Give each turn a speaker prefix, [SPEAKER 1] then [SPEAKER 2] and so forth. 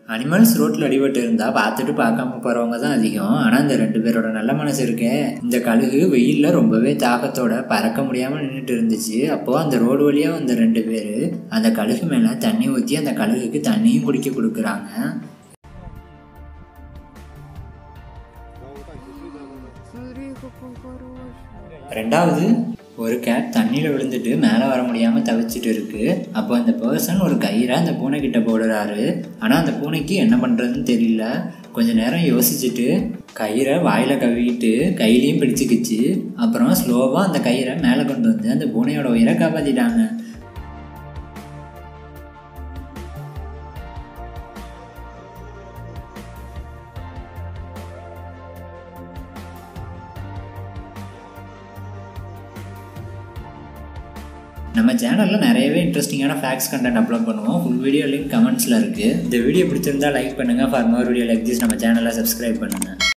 [SPEAKER 1] Animals ரோட்டில் அடிபட்டு இருந்தால் பார்த்துட்டு பார்க்காம போகிறவங்க தான் அதிகம் ஆனால் இந்த ரெண்டு பேரோட நல்ல மனசு இருக்கே இந்த கழுகு வெயிலில் ரொம்பவே தாகத்தோட பறக்க முடியாமல் நின்றுட்டு இருந்துச்சு அப்போது அந்த ரோடு வழியாக வந்த ரெண்டு பேர் அந்த கழுகு மேலே தண்ணி ஊற்றி அந்த கழுகுக்கு தண்ணியும் குடிக்க கொடுக்குறாங்க
[SPEAKER 2] Смотри, как он хороший.
[SPEAKER 1] ரெண்டாவது ஒரு கேட் தண்ணியில் விழுந்துட்டு மேலே வர முடியாமல் தவிச்சிட்டு இருக்கு அப்போ அந்த பர்சன் ஒரு கயிறை அந்த பூனைக்கிட்ட போடுறாரு ஆனால் அந்த பூனைக்கு என்ன பண்ணுறதுன்னு தெரியல கொஞ்ச நேரம் யோசிச்சுட்டு கயிறை வாயில் கவிக்கிட்டு கையிலையும் பிடிச்சிக்கிச்சு அப்புறம் ஸ்லோவாக அந்த கயிறை மேலே கொண்டு வந்து அந்த பூனையோட உயிரை காப்பாற்றிட்டாங்க நம்ம சேனலில் நிறையவே இன்ட்ரெஸ்டிங்கான ஃபேக்ஸ் கண்டென்ட் அப்லோட் பண்ணுவோம் ஃபுல் வீடியோ லிங்க் கமெண்ட்ஸில் இருக்குது இந்த வீடியோ பிடிச்சிருந்தா லைக் பண்ணுங்கள் for more video like this நம்ம சேனலை சப்ஸ்கிரைப் பண்ணுங்கள்